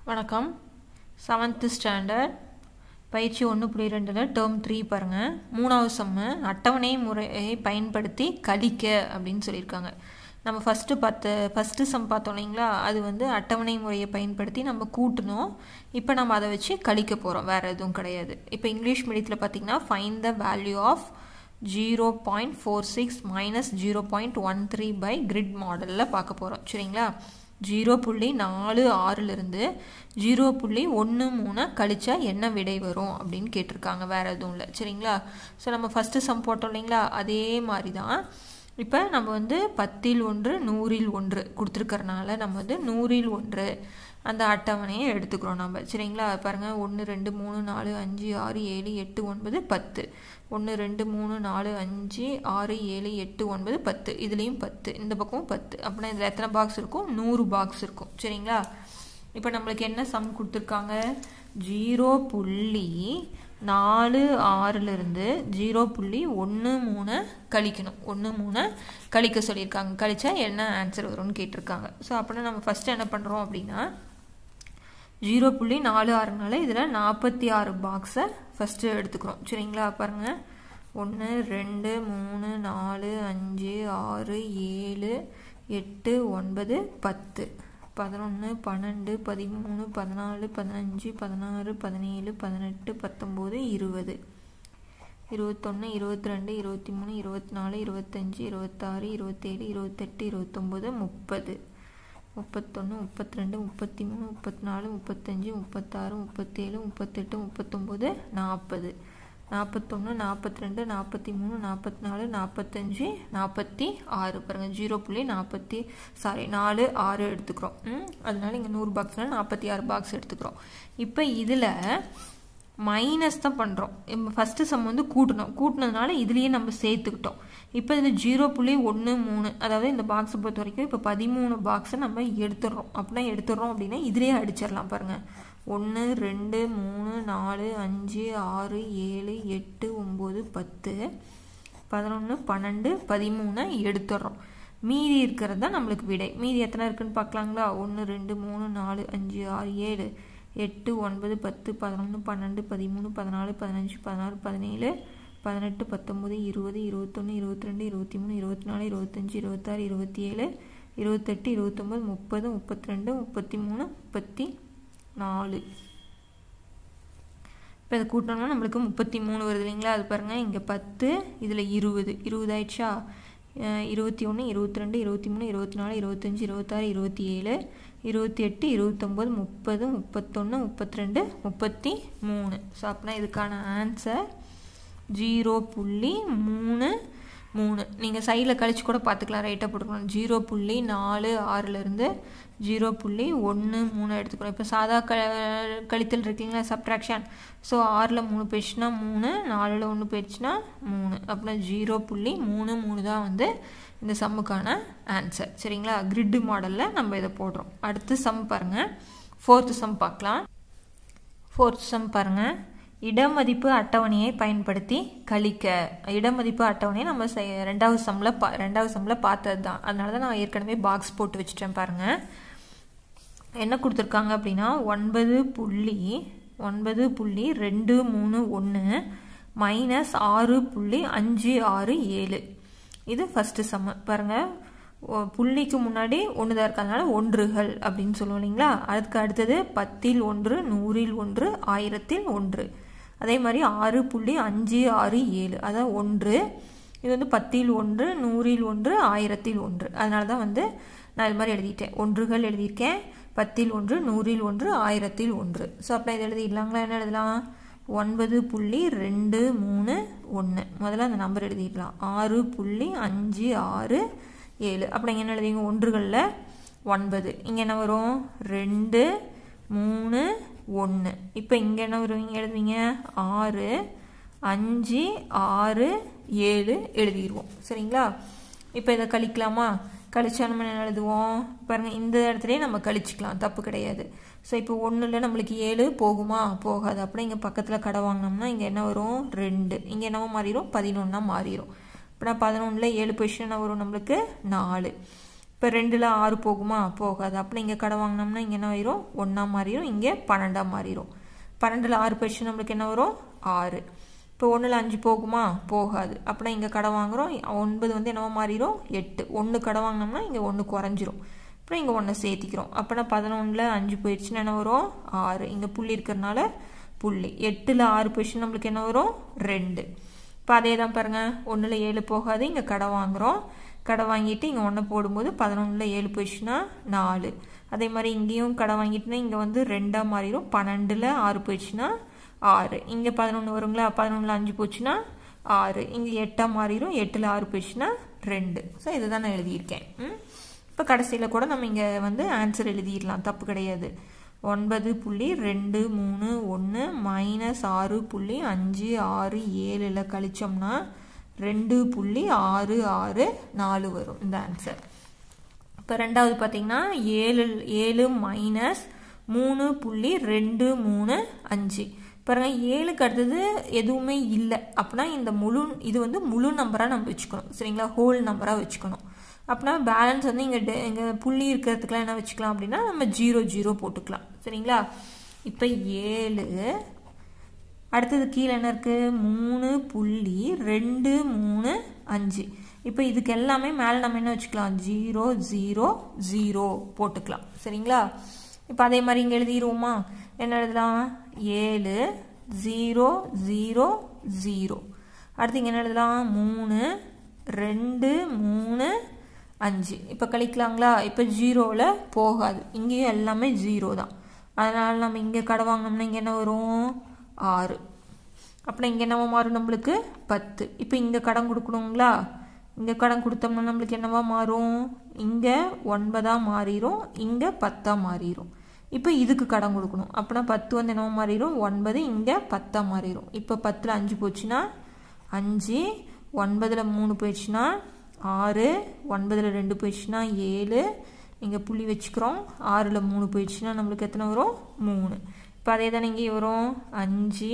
வணக்கம் seventh standard பயிற்சி ஒன்று புள்ளி ரெண்டில் டேர்ம் த்ரீ பாருங்கள் மூணாவது சம்மு அட்டவணை முறையை பயன்படுத்தி கழிக்க அப்படின்னு சொல்லியிருக்காங்க நம்ம ஃபஸ்ட்டு பார்த்த ஃபஸ்ட்டு சம் பார்த்தோம் இல்லைங்களா அது வந்து அட்டவணை முறையை பயன்படுத்தி நம்ம கூட்டணும் இப்போ நம்ம அதை வச்சு கழிக்க போகிறோம் வேறு எதுவும் கிடையாது இப்போ இங்கிலீஷ் மீடியத்தில் பார்த்தீங்கன்னா find the value of zero point four six minus zero point one three by grid மாடலில் பார்க்க போகிறோம் சரிங்களா ஜீரோ புள்ளி நாலு ஆறுலேருந்து ஜீரோ புள்ளி ஒன்று மூணு கழிச்சா என்ன விடை வரும் அப்படின்னு கேட்டிருக்காங்க வேறு எதுவும் இல்லை சரிங்களா ஸோ நம்ம ஃபஸ்ட்டு சம் போட்டோம் இல்லைங்களா அதே மாதிரி தான் இப்போ நம்ம வந்து பத்தில் ஒன்று நூறில் ஒன்று கொடுத்துருக்கறனால நம்ம வந்து நூறில் ஒன்று அந்த அட்டவணையை எடுத்துக்கிறோம் நம்ம சரிங்களா பாருங்கள் ஒன்று ரெண்டு மூணு நாலு அஞ்சு ஆறு ஏழு எட்டு ஒன்பது பத்து ஒன்று ரெண்டு மூணு நாலு அஞ்சு ஆறு ஏழு எட்டு ஒன்பது பத்து இதுலேயும் பத்து இந்த பக்கமும் பத்து அப்படின்னா இதில் எத்தனை பாக்ஸ் இருக்கும் நூறு பாக்ஸ் இருக்கும் சரிங்களா இப்போ நம்மளுக்கு என்ன சம் கொடுத்துருக்காங்க ஜீரோ புள்ளி நாலு ஆறுலேருந்து ஜீரோ புள்ளி ஒன்று மூணு கழிக்கணும் ஒன்று மூணு கழிக்க சொல்லியிருக்காங்க கழிச்சா என்ன ஆன்சர் வரும்னு கேட்டிருக்காங்க ஸோ அப்படின்னா நம்ம ஃபஸ்ட்டு என்ன பண்ணுறோம் அப்படின்னா ஜீரோ புள்ளி நாலு ஆறுனால இதில் நாற்பத்தி ஆறு பாக்ஸை ஃபஸ்ட்டு எடுத்துக்கிறோம் சரிங்களா பாருங்கள் ஒன்று ரெண்டு மூணு நாலு அஞ்சு ஆறு ஏழு எட்டு ஒன்பது பத்து பதினொன்று பன்னெண்டு பதிமூணு பதினாலு பதினஞ்சு பதினாறு பதினேழு பதினெட்டு பத்தொம்போது இருபது இருபத்தொன்று இருபத்தி ரெண்டு இருபத்தி மூணு இருபத்தி நாலு இருபத்தஞ்சி இருபத்தாறு இருபத்தேழு இருபத்தெட்டு இருபத்தொம்போது முப்பது முப்பத்தொன்று முப்பத்தி ரெண்டு முப்பத்தி மூணு முப்பத்தி நாலு முப்பத்தஞ்சு முப்பத்தாறு முப்பத்தேழு முப்பத்தெட்டு முப்பத்தொம்போது நாற்பது நாற்பத்தொன்று நாற்பத்தி ரெண்டு நாற்பத்தி மூணு நாற்பத்தி நாலு நாற்பத்தஞ்சு நாற்பத்தி ஆறு பாருங்கள் ஜீரோ புள்ளி நாற்பத்தி சாரி நாலு ஆறு எடுத்துக்கிறோம் அதனால இங்கே நூறு பாக்ஸ்னால் நாற்பத்தி ஆறு பாக்ஸ் எடுத்துக்கிறோம் இப்போ இதில் மைனஸ் தான் பண்ணுறோம் இப்போ ஃபஸ்ட்டு சம் வந்து கூட்டணும் கூட்டினதுனால இதுலேயே நம்ம சேர்த்துக்கிட்டோம் இப்போ இதில் ஜீரோ புள்ளி ஒன்று மூணு அதாவது இந்த பாக்ஸை பொறுத்த வரைக்கும் இப்போ பதிமூணு பாக்ஸை நம்ம எடுத்துடுறோம் அப்படின்னா எடுத்துடுறோம் அப்படின்னா இதுலேயே அடிச்சிடலாம் பாருங்கள் ஒன்று ரெண்டு மூணு நாலு அஞ்சு ஆறு ஏழு எட்டு ஒம்பது பத்து பதினொன்று பன்னெண்டு பதிமூணை எடுத்துடுறோம் மீதி இருக்கிறது தான் நம்மளுக்கு விடை மீதி எத்தனை இருக்குன்னு பார்க்கலாங்களா ஒன்று ரெண்டு மூணு நாலு அஞ்சு ஆறு ஏழு எட்டு ஒன்பது பத்து பதினொன்று பன்னெண்டு பதிமூணு பதினாலு பதினஞ்சு பதினாறு பதினேழு பதினெட்டு பத்தொம்பது இருபது இருபத்தொன்று இருபத்தி ரெண்டு இருபத்தி மூணு இருபத்தி நாலு இருபத்தஞ்சி இருபத்தாறு இருபத்தி ஏழு இருபத்தெட்டு இருபத்தொம்பது முப்பது முப்பத்தி ரெண்டு முப்பத்தி மூணு முப்பத்தி நாலு இப்போ இதை கூட்டினோம்னா நம்மளுக்கு முப்பத்தி மூணு வருது இல்லைங்களா அது பாருங்கள் இங்கே பத்து இதில் இருபது இருபது ஆயிடுச்சா இருபத்தி ஒன்று இருபத்தி ரெண்டு இருபத்தி மூணு இருபத்தி நாலு இருபத்தஞ்சி இருபத்தாறு இருபத்தி ஏழு இருபத்தி எட்டு இருபத்தொம்போது முப்பது முப்பத்தொன்று முப்பத்தி ரெண்டு முப்பத்தி மூணு ஸோ அப்படின்னா இதுக்கான ஆன்சர் ஜீரோ புள்ளி மூணு மூணு நீங்கள் சைடில் கழிச்சு கூட பார்த்துக்கலாம் ரைட்டாக போட்டுக்கணும் ஜீரோ புள்ளி நாலு ஆறுலேருந்து ஜீரோ புள்ளி ஒன்று மூணு எடுத்துக்கணும் இப்போ சாதா க கழித்தல் இருக்குங்களா சப்ட்ராக்ஷன் ஸோ ஆறில் மூணு போயிடுச்சுன்னா மூணு நாலில் ஒன்று போயிடுச்சுன்னா மூணு அப்படின்னா ஜீரோ புள்ளி மூணு மூணு தான் வந்து இந்த சம்முக்கான ஆன்சர் சரிங்களா கிரிட்டு மாடலில் நம்ம இதை போடுறோம் அடுத்து சம் பாருங்கள் ஃபோர்த்து சம் பார்க்கலாம் ஃபோர்த் சம் பாருங்கள் இடமதிப்பு அட்டவணையை பயன்படுத்தி கழிக்க இடமதிப்பு அட்டவணையை நம்ம ரெண்டாவது சம்மில் பா ரெண்டாவது சம்மில் பார்த்தது தான் அதனால தான் நான் ஏற்கனவே பாக்ஸ் போட்டு வச்சுட்டேன் பாருங்கள் என்ன கொடுத்துருக்காங்க அப்படின்னா ஒன்பது புள்ளி ஒன்பது புள்ளி ரெண்டு மூணு ஒன்று மைனஸ் ஆறு புள்ளி அஞ்சு ஆறு ஏழு இது ஃபஸ்ட்டு சம்ம பாருங்கள் புள்ளிக்கு முன்னாடி ஒன்று தான் இருக்கிறதுனால ஒன்றுகள் அப்படின்னு சொல்லுவோம் இல்லைங்களா அதுக்கு அடுத்தது பத்தில் ஒன்று நூறில் ஒன்று ஆயிரத்தில் ஒன்று அதே மாதிரி ஆறு புள்ளி அஞ்சு ஆறு ஏழு அதாவது ஒன்று இது வந்து பத்தில் ஒன்று நூறில் ஒன்று ஆயிரத்தில் ஒன்று அதனால தான் வந்து நான் இது மாதிரி எழுதிட்டேன் ஒன்றுகள் எழுதியிருக்கேன் பத்தில் ஒன்று நூறில் ஒன்று ஆயிரத்தில் ஒன்று ஸோ அப்போ இது எழுதிடலாங்களா என்ன எழுதலாம் ஒன்பது புள்ளி ரெண்டு மூணு ஒன்று முதல்ல அந்த நம்பர் எழுதிடலாம் ஆறு புள்ளி அஞ்சு ஆறு ஏழு அப்புறம் என்ன எழுதிங்க ஒன்றுகளில் ஒன்பது இங்கே என்ன வரும் ரெண்டு மூணு ஒன்று இப்போ இங்கே என்ன வருவீங்க எழுதுவீங்க ஆறு அஞ்சு ஆறு ஏழு எழுதிடுவோம் சரிங்களா இப்போ இதை கழிக்கலாமா கழிச்சா நம்ம என்ன எழுதுவோம் பாருங்கள் இந்த இடத்துலையே நம்ம கழிச்சிக்கலாம் தப்பு கிடையாது ஸோ இப்போ ஒன்றில் நம்மளுக்கு ஏழு போகுமா போகாது அப்புறம் இங்கே பக்கத்தில் கடை வாங்கினோம்னா இங்கே என்ன வரும் ரெண்டு இங்கே என்னவோ மாறிடும் பதினொன்றா மாறிடும் இப்போ நான் பதினொன்றில் ஏழு பொசிஷன் வரும் நம்மளுக்கு நாலு இப்போ ரெண்டில் ஆறு போகுமா போகாது அப்போ இங்கே கடை வாங்கினோம்னா இங்கே என்ன ஆயிரும் ஒன்றா மாறிடும் இங்கே பன்னெண்டாக மாறிடும் பன்னெண்டில் ஆறு போயிடுச்சு நம்மளுக்கு என்ன வரும் ஆறு இப்போ ஒன்றில் அஞ்சு போகுமா போகாது அப்படின்னா இங்கே கடை வாங்குகிறோம் ஒன்பது வந்து என்னவோ மாறிடும் எட்டு ஒன்று கடை வாங்கினோம்னா இங்கே ஒன்று குறைஞ்சிரும் அப்புறம் இங்கே ஒன்றை சேர்த்திக்கிறோம் அப்போனா பதினொன்றில் அஞ்சு போயிடுச்சுன்னா என்ன வரும் ஆறு இங்கே புள்ளி இருக்கிறனால புள்ளி எட்டில் ஆறு போயிடுச்சுன்னா நம்மளுக்கு என்ன வரும் ரெண்டு இப்போ அதே தான் பாருங்கள் ஒன்றில் ஏழு போகாது இங்கே கடை வாங்குகிறோம் கடை வாங்கிட்டு இங்கே ஒன்று போடும்போது பதினொன்றில் ஏழு போயிடுச்சுன்னா நாலு அதே மாதிரி இங்கேயும் கடை வாங்கிட்டுனா இங்கே வந்து ரெண்டாக மாறிடும் பன்னெண்டில் ஆறு போயிடுச்சுன்னா ஆறு இங்கே பதினொன்று வருங்களா பதினொன்றில் அஞ்சு போச்சுன்னா ஆறு இங்கே எட்டாக மாறிடும் எட்டில் ஆறு போயிடுச்சுன்னா ரெண்டு ஸோ இதை தான் நான் எழுதியிருக்கேன் இப்போ கடைசியில் கூட நம்ம இங்கே வந்து ஆன்சர் எழுதிடலாம் தப்பு கிடையாது ஒன்பது புள்ளி ரெண்டு மூணு ஒன்று மைனஸ் ஆறு புள்ளி அஞ்சு ஆறு ஏழில் கழிச்சோம்னா ரெண்டு புள்ளி ஆறு ஆறு நாலு வரும் இந்த ஆன்சர் இப்போ ரெண்டாவது பார்த்தீங்கன்னா ஏழு ஏழு மைனஸ் மூணு புள்ளி ரெண்டு மூணு அஞ்சு பாருங்க ஏழுக்கு அடுத்தது எதுவுமே இல்லை அப்படின்னா இந்த முழு இது வந்து முழு நம்பராக நம்ம வச்சுக்கணும் சரிங்களா ஹோல் நம்பராக வச்சுக்கணும் அப்படின்னா பேலன்ஸ் வந்து இங்கே இங்கே புள்ளி இருக்கிறதுக்குலாம் என்ன வச்சுக்கலாம் அப்படின்னா நம்ம ஜீரோ ஜீரோ போட்டுக்கலாம் சரிங்களா இப்போ ஏழு அடுத்தது கீழே என்ன இருக்குது மூணு புள்ளி ரெண்டு மூணு அஞ்சு இப்போ இதுக்கு எல்லாமே மேலே நம்ம என்ன வச்சுக்கலாம் ஜீரோ ஜீரோ ஜீரோ போட்டுக்கலாம் சரிங்களா இப்போ அதே மாதிரி இங்கே எழுதிடுவோமா என்ன எழுதலாம் ஏழு ஜீரோ ஜீரோ ஜீரோ அடுத்து இங்கே என்ன எழுதலாம் மூணு ரெண்டு மூணு அஞ்சு இப்போ கழிக்கலாங்களா இப்போ ஜீரோவில் போகாது இங்கேயும் எல்லாமே ஜீரோ தான் அதனால் நம்ம இங்கே கடை வாங்கினோம்னா இங்கே என்ன வரும் ஆறு அப்புறம் இங்கே என்னவா மாறும் நம்மளுக்கு பத்து இப்போ இங்கே கடன் கொடுக்கணுங்களா இங்கே கடன் கொடுத்தோம்னா நம்மளுக்கு என்னவா மாறும் இங்கே ஒன்பதாக மாறிடும் இங்கே பத்தாக மாறிடும் இப்போ இதுக்கு கடன் கொடுக்கணும் அப்படின்னா பத்து வந்து என்னவா மாறிடும் ஒன்பது இங்கே பத்தாக மாறிடும் இப்போ பத்தில் அஞ்சு போச்சுன்னா அஞ்சு ஒன்பதில் மூணு போயிடுச்சுன்னா ஆறு ஒன்பதில் ரெண்டு போயிடுச்சுன்னா ஏழு இங்கே புள்ளி வச்சுக்கிறோம் ஆறில் மூணு போயிடுச்சுன்னா நம்மளுக்கு எத்தனை வரும் மூணு இப்போ அதே தானே இங்கே வரும் அஞ்சு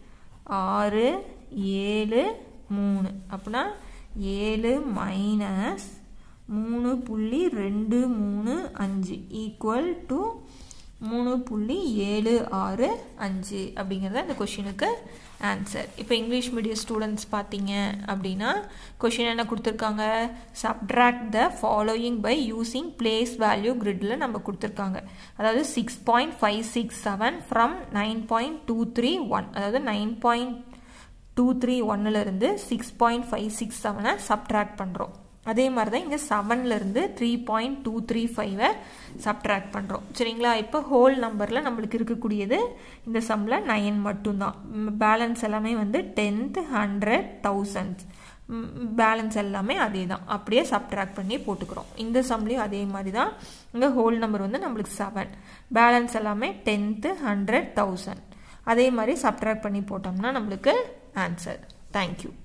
ஆறு ஏழு மூணு அப்படின்னா ஏழு மைனஸ் மூணு புள்ளி ரெண்டு மூணு அஞ்சு ஈக்குவல் டு மூணு புள்ளி ஏழு ஆறு அஞ்சு அப்படிங்கிறத இந்த கொஷினுக்கு ஆன்சர் இப்போ இங்கிலீஷ் மீடியம் ஸ்டூடெண்ட்ஸ் பார்த்தீங்க அப்படின்னா கொஷின் என்ன கொடுத்துருக்காங்க subtract the following by using place value கிரிட்டில் நம்ம கொடுத்துருக்காங்க அதாவது six point five six seven from nine point two three one அதாவது நைன் பாயிண்ட் டூ த்ரீ ஒன்னுலேருந்து சிக்ஸ் பாயிண்ட் ஃபைவ் சிக்ஸ் செவனை சப்ட்ராக்ட் பண்ணுறோம் அதே மாதிரி தான் இங்கே செவன்லேருந்து த்ரீ பாயிண்ட் டூ த்ரீ ஃபைவை சப்ட்ராக்ட் பண்ணுறோம் சரிங்களா இப்போ ஹோல் நம்பரில் நம்மளுக்கு இருக்கக்கூடியது இந்த சம்மில் நைன் மட்டும்தான் பேலன்ஸ் எல்லாமே வந்து டென்த் ஹண்ட்ரட் தௌசண்ட் பேலன்ஸ் எல்லாமே அதே தான் அப்படியே சப்ட்ராக்ட் பண்ணி போட்டுக்கிறோம் இந்த சம்லேயும் அதே மாதிரி தான் இங்கே ஹோல் நம்பர் வந்து நம்மளுக்கு செவன் பேலன்ஸ் எல்லாமே டென்த்து ஹண்ட்ரட் தௌசண்ட் அதே மாதிரி சப்ட்ராக்ட் பண்ணி போட்டோம்னா நம்மளுக்கு ஆன்சர் தேங்க்யூ